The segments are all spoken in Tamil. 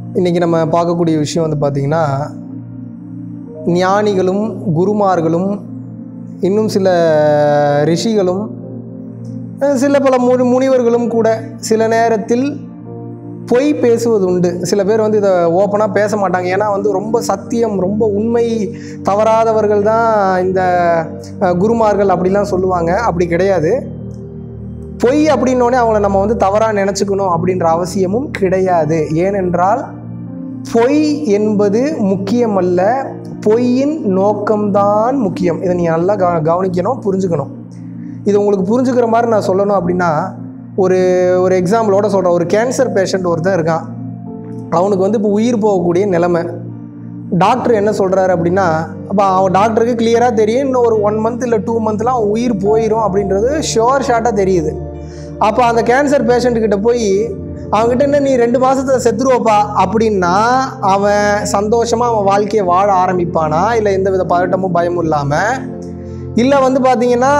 இன்றைக்கி நம்ம பார்க்கக்கூடிய விஷயம் வந்து பார்த்திங்கன்னா ஞானிகளும் குருமார்களும் இன்னும் சில ரிஷிகளும் அஹ், சில பல முனி முனிவர்களும் கூட சில நேரத்தில் பொய் பேசுவது உண்டு சில பேர் வந்து இதை ஓப்பனாக பேச மாட்டாங்க ஏன்னா வந்து ரொம்ப சத்தியம் ரொம்ப உண்மை தவறாதவர்கள் தான் இந்த அஹ், குருமார்கள் அப்படிலாம் சொல்லுவாங்க அப்படி கிடையாது பொய் அப்படின்னோடனே அவங்கள நம்ம வந்து தவறாக நினச்சிக்கணும் அப்படின்ற அவசியமும் கிடையாது ஏனென்றால் பொய் என்பது முக்கியமல்ல பொய்யின் நோக்கம்தான் முக்கியம் இதை நீங்கள் நல்லா கவ கவனிக்கணும் புரிஞ்சுக்கணும் இது உங்களுக்கு புரிஞ்சுக்கிற மாதிரி நான் சொல்லணும் அப்படின்னா ஒரு ஒரு எக்ஸாம்பிளோட சொல்கிறேன் ஒரு கேன்சர் பேஷண்ட் ஒருத்தன் இருக்கான் அவனுக்கு வந்து இப்போ உயிர் போகக்கூடிய நிலைமை டாக்டர் என்ன சொல்கிறாரு அப்படின்னா அப்போ அவன் டாக்டருக்கு கிளியராக தெரியும் இன்னும் ஒரு ஒன் மந்த் இல்லை டூ மந்த்லாம் அவன் உயிர் போயிடும் அப்படின்றது ஷோர் ஷார்ட்டாக தெரியுது அப்போ அந்த கேன்சர் பேஷண்ட்டுக்கிட்ட போய் அவன்கிட்ட என்ன நீ ரெண்டு மாதத்தில் செத்துருவப்பா அப்படின்னா அவன் சந்தோஷமாக அவன் வாழ்க்கையை வாழ ஆரம்பிப்பானா இல்லை எந்த வித பதட்டமும் பயமும் இல்லாமல் இல்லை வந்து பார்த்தீங்கன்னா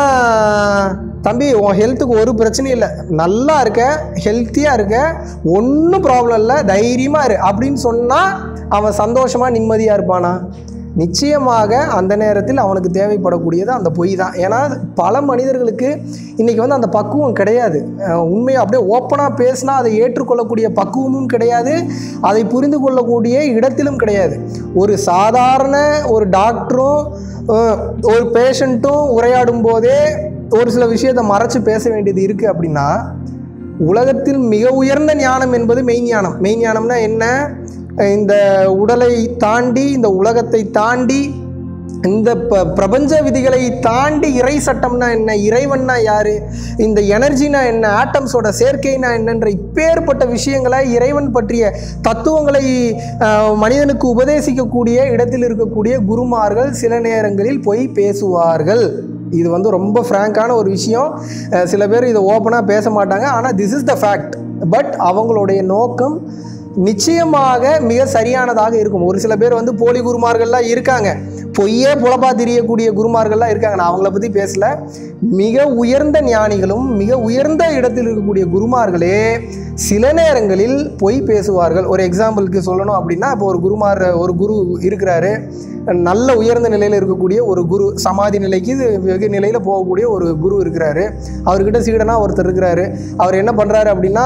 தம்பி உன் ஹெல்த்துக்கு ஒரு பிரச்சனையும் இல்லை நல்லா இருக்க ஹெல்த்தியாக இருக்க ஒன்றும் ப்ராப்ளம் இல்லை தைரியமாக இரு அப்படின்னு சொன்னால் அவன் சந்தோஷமாக நிம்மதியாக இருப்பானா நிச்சயமாக அந்த நேரத்தில் அவனுக்கு தேவைப்படக்கூடியது அந்த பொய் தான் ஏன்னா பல மனிதர்களுக்கு இன்றைக்கி வந்து அந்த பக்குவம் கிடையாது அஹ் உண்மையை அப்படியே ஓப்பனாக பேசினா அதை ஏற்றுக்கொள்ளக்கூடிய பக்குவமும் கிடையாது அதை புரிந்து கொள்ளக்கூடிய இடத்திலும் கிடையாது ஒரு சாதாரண ஒரு டாக்டரும் அஹ், ஒரு பேஷண்ட்டும் உரையாடும் போதே ஒரு சில விஷயத்தை மறைச்சு பேச வேண்டியது இருக்குது அப்படின்னா உலகத்தில் மிக உயர்ந்த ஞானம் என்பது மெய்ஞானம் மெய்ஞானம்னா என்ன இந்த உடலை தாண்டி இந்த உலகத்தை தாண்டி இந்த ப பிரபஞ்ச விதிகளை தாண்டி இறை சட்டம்னா என்ன இறைவன்னா யாரு இந்த எனர்ஜினா என்ன ஆட்டம்ஸோட சேர்க்கைனா என்னன்ற இப்பேற்பட்ட விஷயங்களை இறைவன் பற்றிய தத்துவங்களை அஹ், மனிதனுக்கு உபதேசிக்கக்கூடிய இடத்தில் இருக்கக்கூடிய குருமார்கள் சில நேரங்களில் போய் பேசுவார்கள் இது வந்து ரொம்ப ஃப்ராங்கான ஒரு விஷயம் அஹ், சில பேர் இதை ஓப்பனாக பேச மாட்டாங்க ஆனால் this is the fact but அவங்களுடைய நோக்கம் நிச்சயமாக மிக சரியானதாக இருக்கும் ஒரு சில பேர் வந்து போலி குருமார்கள்லாம் இருக்காங்க பொய்யே புலப்பா தெரியக்கூடிய குருமார்கள்லாம் இருக்காங்க நான் அவங்கள பற்றி பேசல மிக உயர்ந்த ஞானிகளும் மிக உயர்ந்த இடத்தில் இருக்கக்கூடிய குருமார்களே சில நேரங்களில் பொய் பேசுவார்கள் ஒரு எக்ஸாம்பிளுக்கு சொல்லணும் அப்படின்னா இப்போ ஒரு குருமார் ஒரு குரு இருக்கிறாரு நல்ல உயர்ந்த நிலையில் இருக்கக்கூடிய ஒரு குரு சமாதி நிலைக்கு இது வெகு நிலையில் போகக்கூடிய ஒரு குரு இருக்கிறாரு அவர்கிட்ட சீடனா ஒருத்தர் இருக்கிறாரு அவர் என்ன பண்ணுறாரு அப்படின்னா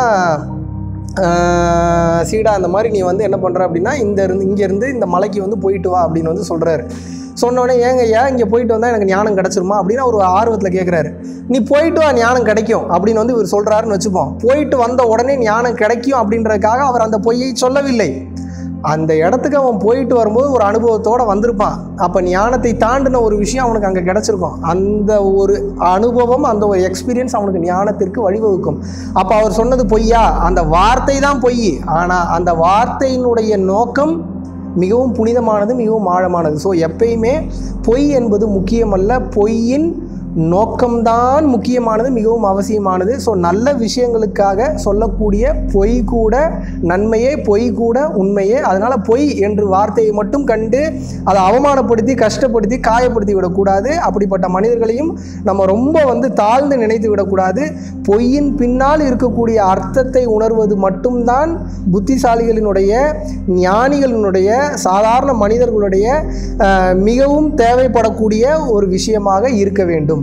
ஆஹ் சீடா அந்த மாதிரி நீ வந்து என்ன பண்ணுற அப்படின்னா இந்த இருந்து இங்கேருந்து இந்த மலைக்கு வந்து போயிட்டு வா அப்படின்னு வந்து சொல்கிறாரு சொன்னோடனே ஏங்க ஏன் இங்கே போயிட்டு வந்தால் எனக்கு ஞானம் கிடச்சிருமா அப்படின்னு ஒரு ஆர்வத்தில் கேட்குறாரு நீ போயிட்டு வா ஞானம் கிடைக்கும் அப்படின்னு வந்து இவர் சொல்கிறாருன்னு வச்சுப்போம் போயிட்டு வந்த உடனே ஞானம் கிடைக்கும் அப்படின்றதுக்காக அவர் அந்த பொய்யை சொல்லவில்லை அந்த இடத்துக்கு அவன் போயிட்டு வரும்போது ஒரு அனுபவத்தோடு வந்திருப்பான் அப்போ ஞானத்தை தாண்டின ஒரு விஷயம் அவனுக்கு அங்கே கிடச்சிருக்கும் அந்த ஒரு அனுபவம் அந்த ஒரு எக்ஸ்பீரியன்ஸ் அவனுக்கு ஞானத்திற்கு வழிவகுக்கும் அப்போ அவர் சொன்னது பொய்யா அந்த வார்த்தை தான் பொய் ஆனால் அந்த வார்த்தையினுடைய நோக்கம் மிகவும் புனிதமானது மிகவும் ஆழமானது ஸோ எப்பயுமே பொய் என்பது முக்கியமல்ல பொய்யின் நோக்கம்தான் முக்கியமானது மிகவும் அவசியமானது ஸோ நல்ல விஷயங்களுக்காக சொல்லக்கூடிய பொய் கூட நன்மையே பொய் கூட உண்மையே அதனால் பொய் என்று வார்த்தையை மட்டும் கண்டு அதை அவமானப்படுத்தி கஷ்டப்படுத்தி காயப்படுத்தி விடக்கூடாது அப்படிப்பட்ட மனிதர்களையும் நம்ம ரொம்ப வந்து தாழ்ந்து நினைத்து விடக்கூடாது பொய்யின் பின்னால் இருக்கக்கூடிய அர்த்தத்தை உணர்வது மட்டும்தான் புத்திசாலிகளினுடைய ஞானிகளினுடைய சாதாரண மனிதர்களுடைய அஹ், மிகவும் தேவைப்படக்கூடிய ஒரு விஷயமாக இருக்க வேண்டும்